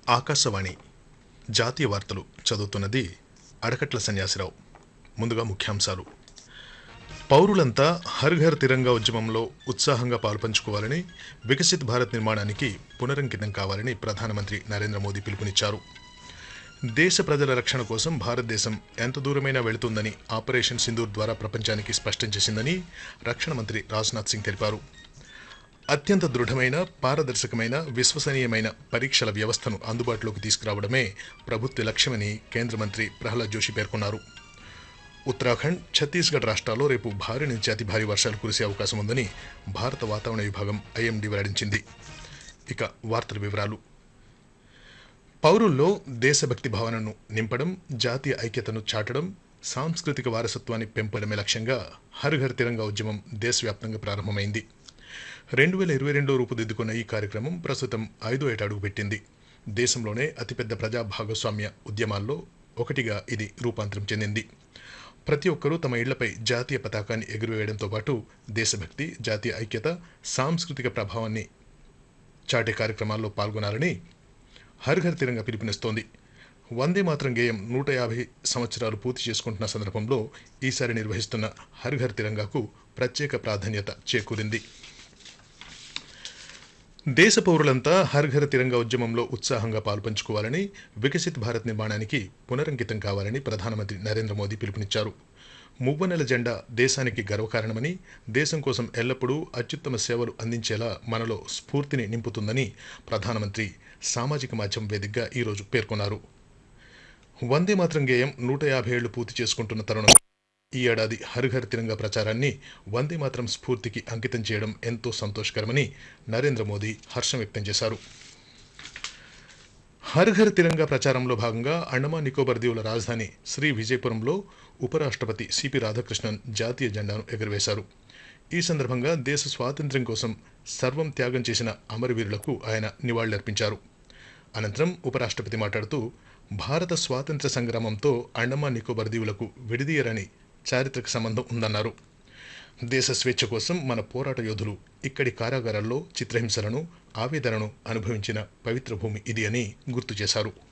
ఆకాశవాణి జాతీయ వార్తలు చదువుతున్నది అడకట్ల సన్యాసిరావు ముందుగా ముఖ్యాంశాలు పౌరులంతా హర్ ఘర్ తిరంగా ఉద్యమంలో ఉత్సాహంగా పాల్పంచుకోవాలని వికసిత్ భారత్ నిర్మాణానికి పునరంకితం కావాలని ప్రధానమంత్రి నరేంద్ర మోదీ పిలుపునిచ్చారు దేశ ప్రజల రక్షణ కోసం భారతదేశం ఎంత దూరమైనా వెళుతుందని ఆపరేషన్ సింధూర్ ద్వారా ప్రపంచానికి స్పష్టం చేసిందని రక్షణ మంత్రి రాజ్నాథ్ సింగ్ తెలిపారు అత్యంత దృఢమైన పారదర్శకమైన విశ్వసనీయమైన పరీక్షల వ్యవస్థను అందుబాటులోకి తీసుకురావడమే ప్రభుత్వ లక్ష్యమని కేంద్ర మంత్రి ప్రహ్లాద్ జోషి పేర్కొన్నారు ఉత్తరాఖండ్ ఛత్తీస్గఢ్ రాష్ట్రాల్లో రేపు భారీ నుంచి అతి భారీ వర్షాలు కురిసే అవకాశం ఉందని భారత వాతావరణ విభాగం ఐఎండీ వెల్లడించింది ఇక వార్తల వివరాలు పౌరుల్లో దేశభక్తి భావనను నింపడం జాతీయ ఐక్యతను చాటడం సాంస్కృతిక వారసత్వాన్ని పెంపడమే లక్ష్యంగా హర్ ఘర్ తిరంగా ఉద్యమం దేశవ్యాప్తంగా ప్రారంభమైంది రెండు వేల ఇరవై రెండులో రూపుదిద్దుకున్న ఈ కార్యక్రమం ప్రస్తుతం ఐదో ఏట అడుగుపెట్టింది దేశంలోనే అతిపెద్ద ప్రజా భాగస్వామ్య ఉద్యమాల్లో ఒకటిగా ఇది రూపాంతరం చెందింది ప్రతి ఒక్కరూ తమ ఇళ్లపై జాతీయ పతాకాన్ని ఎగురవేయడంతో పాటు దేశభక్తి జాతీయ ఐక్యత సాంస్కృతిక ప్రభావాన్ని చాటే కార్యక్రమాల్లో పాల్గొనాలని హర్ ఘర్ తిరంగా పిలుపునిస్తోంది వందే మాత్రం గేయం నూట యాభై సంవత్సరాలు పూర్తి చేసుకుంటున్న సందర్భంలో ఈసారి నిర్వహిస్తున్న హర్ ఘర్ తిరంగాకు ప్రత్యేక ప్రాధాన్యత చేకూరింది దేశ పౌరులంతా హర్ ఘర్ తిరంగా ఉద్యమంలో ఉత్సాహంగా పాల్పంచుకోవాలని వికసిత్ భారత్ నిర్మాణానికి పునరంకితం కావాలని ప్రధానమంత్రి నరేంద్ర మోదీ పిలుపునిచ్చారు మువ్వనెల జెండా దేశానికి గర్వకారణమని దేశం కోసం ఎల్లప్పుడూ అత్యుత్తమ సేవలు అందించేలా మనలో స్ఫూర్తిని నింపుతుందని ప్రధానమంత్రి సామాజిక మాధ్యమం వేదికగా ఈరోజు పేర్కొన్నారు వందే మాత్రం గేయం నూట యాభై ఏళ్లు పూర్తి చేసుకుంటున్న తరుణం ఈ ఏడాది హర్ ఘర్ తిరంగా ప్రచారాన్ని వందే మాత్రం స్ఫూర్తికి అంకితం చేయడం ఎంతో సంతోషకరమని నరేంద్ర మోదీ హర్షం వ్యక్తం చేశారు హర్ ఘర్ తిరంగా ప్రచారంలో భాగంగా అండమాన్ నికోబార్ దీవుల రాజధాని శ్రీ విజయపురంలో ఉపరాష్ట్రపతి సిపి రాధాకృష్ణన్ జాతీయ జెండాను ఎగురవేశారు ఈ సందర్భంగా దేశ స్వాతంత్ర్యం కోసం సర్వం త్యాగం చేసిన అమరవీరులకు ఆయన నివాళులర్పించారు అనంతరం ఉపరాష్ట్రపతి మాట్లాడుతూ భారత స్వాతంత్ర సంగ్రామంతో అండమాన్ నికోబార్ దీవులకు విడిదీయరని చారిత్రక సంబంధం ఉందన్నారు దేశ స్వేచ్ఛ కోసం మన పోరాట యోధులు ఇక్కడి కారాగారాల్లో చిత్రహింసలను ఆవేదనను అనుభవించిన పవిత్ర భూమి ఇది అని గుర్తు చేశారు